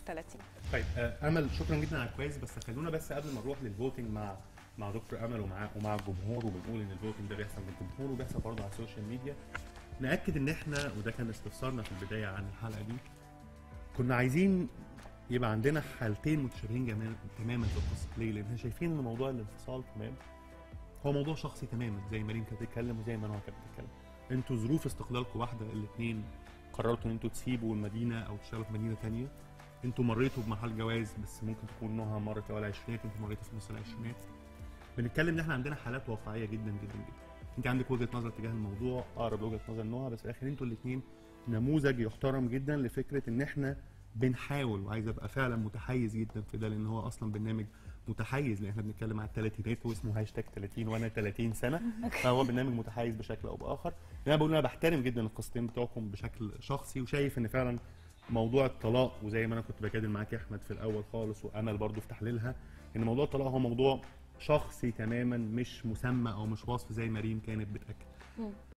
30 طيب آه، امل شكرا جدا على الكويس بس خلونا بس قبل ما نروح للفوتنج مع مع دكتور امل ومع ومع الجمهور وبنقول ان الفوتنج ده بيحصل من الجمهور وبيحصل برضه على السوشيال ميديا ناكد ان احنا وده كان استفسارنا في البدايه عن الحلقه دي كنا عايزين يبقى عندنا حالتين متشابهين جمال- تماما في القصه ليه؟ لان احنا شايفين ان موضوع الانفصال تمام هو موضوع شخصي تماما زي ما ريم كانت بتتكلم وزي ما نوع كانت بتتكلم انتوا ظروف استقلالكم واحده الاثنين قررتوا ان انتوا تسيبوا المدينه او تشتغلوا في مدينه ثانيه انتوا مريتوا بمرحله جواز بس ممكن تكون نوعها مرت في اول العشرينات انتوا مريتوا في نص العشرينات بنتكلم ان احنا عندنا حالات واقعيه جدا جدا جدا انت عندك وجهه نظر تجاه الموضوع اقرب لوجهه نظر نوع بس في الاخر انتوا الاثنين نموذج يحترم جدا لفكره ان احنا بنحاول وعايز ابقى فعلا متحيز جدا في ده لان هو اصلا برنامج متحيز لان احنا بنتكلم على الثلاثينات واسمه هاشتاج 30 وانا 30 سنه فهو برنامج متحيز بشكل او باخر انا بقول انا بحترم جدا القصتين بتوعكم بشكل شخصي وشايف ان فعلا موضوع الطلاق وزي ما انا كنت بجادل معاك يا احمد في الاول خالص وامل برضو في تحليلها ان موضوع الطلاق هو موضوع شخصي تماما مش مسمى او مش وصف زي ما ريم كانت بتاكد